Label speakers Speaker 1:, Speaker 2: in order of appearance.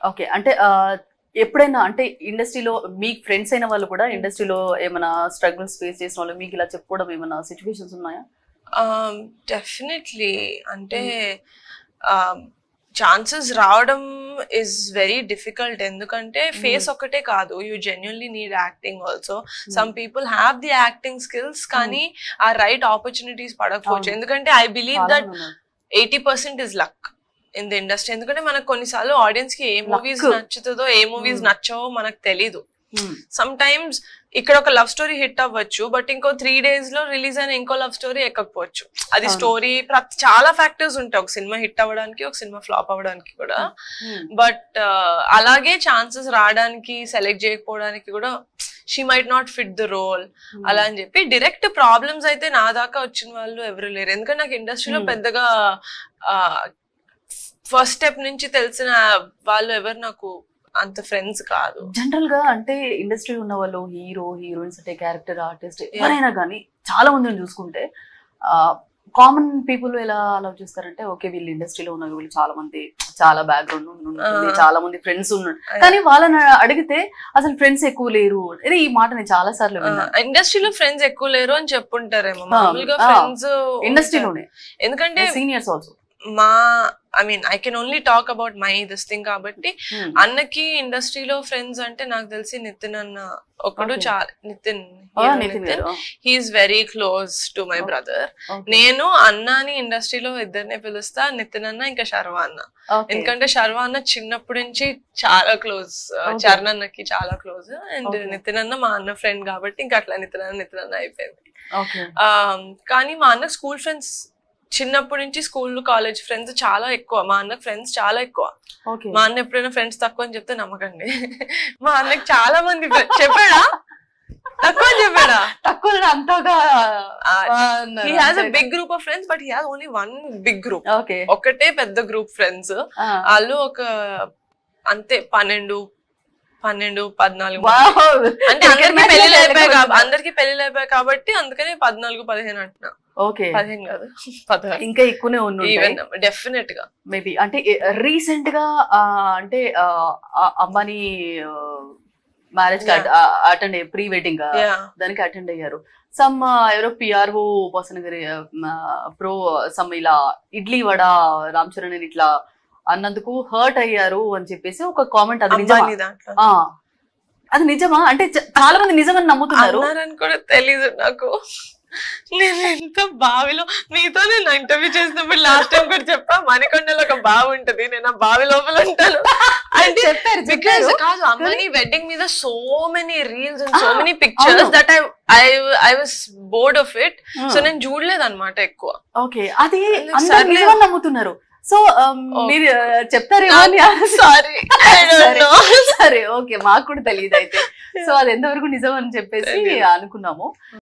Speaker 1: Okay అంటే ఆ, ఎప్పుడైనా అంటే ఇండస్ట్రీలో మీకు ఫ్రెండ్స్ అయిన వాళ్ళు కూడా ఇండస్ట్రీలో ఏమైనా స్ట్రగుల్స్ ఫేస్ చేసిన వాళ్ళు మీకు ఇలా చెప్పుకోవడం ఏమైనా సిచ్యువేషన్స్ ఉన్నాయా
Speaker 2: డెఫినెట్లీ అంటే ఛాన్సెస్ రావడం ఇస్ వెరీ డిఫికల్ట్ ఎందుకంటే ఫేస్ ఒక్కటే కాదు you genuinely need acting also some people have the acting skills కానీ ఆ రైట్ ఆపర్చునిటీస్ పడకపోవచ్చు
Speaker 1: అవును.
Speaker 2: ఎందుకంటే ఐ బిలీవ్
Speaker 1: చాలా
Speaker 2: దట్
Speaker 1: మంది ఉన్నారు.
Speaker 2: Eighty percent is luck in the industry ఎందుకంటే మనకు కొన్నిసార్లు ఆడియన్స్ కి ఏ మూవీస్
Speaker 1: Luck.
Speaker 2: నచ్చుతుందో ఏ మూవీస్
Speaker 1: Hmm.
Speaker 2: నచ్చవో మనకు తెలీదు
Speaker 1: Hmm.
Speaker 2: సమ్ టైమ్స్ ఇక్కడ ఒక లవ్ స్టోరీ హిట్ అవ్వచ్చు బట్ ఇంకో త్రీ డేస్ లో రిలీజ్ అయిన ఇంకో లవ్ స్టోరీ ఎక్కకపోవచ్చు అది
Speaker 1: అవును.
Speaker 2: స్టోరీ చాలా ఫ్యాక్టర్స్ ఉంటాయి ఒక సినిమా హిట్ అవ్వడానికి ఒక సినిమా ఫ్లాప్ అవ్వడానికి కూడా
Speaker 1: Hmm.
Speaker 2: బట్ అలాగే ఛాన్సెస్ రావడానికి సెలెక్ట్ చేయకపోవడానికి కూడా she might not fit the role
Speaker 1: Hmm.
Speaker 2: అలా అని చెప్పి డైరెక్ట్ ప్రాబ్లమ్స్ అయితే నా దాకా వచ్చిన వాళ్ళు ఎవరు లేరు ఎందుకంటే నాకు ఇండస్ట్రీలో
Speaker 1: Hmm.
Speaker 2: పెద్దగా ఫస్ట్ స్టెప్ నుంచి తెలిసిన వాళ్ళు ఎవరు నాకు అంత ఫ్రెండ్స్ కాదు
Speaker 1: జనరల్ గా అంటే ఇండస్ట్రీ ఉన్న వాళ్ళు హీరో హీరోయిన్స్ అంటే క్యారెక్టర్ ఆర్టిస్ట్ ఎవరైనా కానీ చాలా మందిని చూసుకుంటే కామన్ పీపుల్ ఎలా అలౌ చేస్తారంటే ఓకే వీళ్ళు ఇండస్ట్రీలో ఉన్నారు వీళ్ళు చాలా మంది చాలా బ్యాక్గ్రౌండ్ ఉంటుంది
Speaker 2: ఆ.
Speaker 1: చాలా మంది ఫ్రెండ్స్ ఉన్నారు కానీ వాళ్ళని అడిగితే అసలు ఫ్రెండ్స్ ఎక్కువ లేరు అదే ఈ మాట నేను చాలా సార్లు విన్నాను
Speaker 2: ఇండస్ట్రీలో ఫ్రెండ్స్ ఎక్కువ లేరు అని చెప్పుంటారేమో
Speaker 1: ఆ,
Speaker 2: మామూలుగా
Speaker 1: ఆ.
Speaker 2: ఫ్రెండ్స్
Speaker 1: ఇండస్ట్రీలోనే
Speaker 2: ఎందుకంటే
Speaker 1: సీనియర్స్ ఆల్సో
Speaker 2: మా I mean I can only talk about my this thing కాబట్టి అన్నకి ఇండస్ట్రీలో ఫ్రెండ్స్ అంటే నాకు తెలిసి నితిన్ అన్న ఒకడు
Speaker 1: Okay.
Speaker 2: చాలా Nitin
Speaker 1: Nitin garu
Speaker 2: he's very close to my
Speaker 1: Okay.
Speaker 2: Brother
Speaker 1: Okay.
Speaker 2: నేను అన్నాని ఇండస్ట్రీలో ఇద్దరినే పిలుస్తా నితిన్ అన్న ఇంకా శర్వ అన్న
Speaker 1: Okay.
Speaker 2: ఎందుకంటే శర్వ అన్న చిన్నప్పటి నుంచి చాలా క్లోజ్
Speaker 1: Okay.
Speaker 2: చరణ్ అన్నకి చాలా క్లోజ్ అండ్
Speaker 1: Okay.
Speaker 2: నితిన్ అన్న మా అన్న ఫ్రెండ్ కాబట్టి ఇంకా అట్లా నితిన్ అన్న నితిన్ అన్న అయిపోయింది
Speaker 1: Okay.
Speaker 2: Um, కానీ మా అన్న స్కూల్ ఫ్రెండ్స్ చిన్నప్పటి నుంచి స్కూల్ కాలేజ్ ఫ్రెండ్స్ చాలా ఎక్కువ మా అన్నకు ఫ్రెండ్స్ చాలా ఎక్కువ
Speaker 1: Okay.
Speaker 2: మా అన్న ఎప్పుడైనా ఫ్రెండ్స్ తక్కువ అని చెప్తే నమ్మకండి మా అన్నకి చాలా మంది friends- చెప్పాడా తక్కువ అని చెప్పాడా
Speaker 1: తక్కువ అంతగా
Speaker 2: he has a big group of friends but he has only one big group
Speaker 1: okay
Speaker 2: ఒకటే పెద్ద గ్రూప్ ఫ్రెండ్స్ వాళ్ళు ఒక అంతే పన్నెండు పన్నెండు పద్నాలుగు మంది. అంటే అందరికి పెళ్లి అయిపోయాయి కాబ- అందరికి పెళ్లి అయిపోయాయి కాబట్టి అందుకని పద్నాలుగు పదిహేను అంటున్నా
Speaker 1: ఓకే
Speaker 2: పదిహేను కాదు పదహారు
Speaker 1: ఇంకా ఎక్కువనే ఉన్నాయి
Speaker 2: ఈవెన్ డెఫినెట్ గా
Speaker 1: మేబీ అంటే రీసెంట్ గా ఆ, అంటే ఆ, ఆ అంబానీ మ్యారేజ్ కి అటెండ్ ప్రీ వెడ్డింగ్
Speaker 2: యా
Speaker 1: దానికి అటెండ్ అయ్యారు సమ్ ఎవరో పిఆర్ఓ పర్సన్ గారి ప్రో సమ్ ఇలా ఇడ్లీ వడ రామ్ చరణ్ అని ఇట్లా అన్నందుకు హర్ట్ అయ్యారు అని చెప్పేసి ఒక కామెంట్ అది నిజమా
Speaker 2: అంబానీ దాంట్లో
Speaker 1: ఆ, అది నిజమా అంటే చ- చాలా మంది నిజమని నమ్ముతున్నారు
Speaker 2: అన్నారని కూడా తెలీదు నాకు నేను ఎంత బావిలో మీతో నేను ఇంటర్వ్యూ చేసినప్పుడు లాస్ట్ టైం కూడా చెప్పా మణికొండలో ఒక బావి ఉంటది నేను ఆ బావి లోపల ఉంటాను అంటే
Speaker 1: చెప్పారు
Speaker 2: బికాస్
Speaker 1: చెప్పారు
Speaker 2: కాదు అమ్మాయి వెడ్డింగ్ మీద so many reels and so
Speaker 1: Ah,
Speaker 2: many pictures
Speaker 1: అవును.
Speaker 2: That I I I was bored of it so నేను చూడలేదు అనమాట ఎక్కువ
Speaker 1: ఓకే అది
Speaker 2: అందుకు
Speaker 1: అందరు
Speaker 2: సర్లే.
Speaker 1: నిజమని నమ్ముతున్నారు సో మీరు uh, చెప్తారేమో అని
Speaker 2: సారీ
Speaker 1: సరే. సరే ఓకే మాకు కూడా తెలియదు అయితే సో అది ఎంతవరకు నిజం అని చెప్పేసి అనుకున్నాము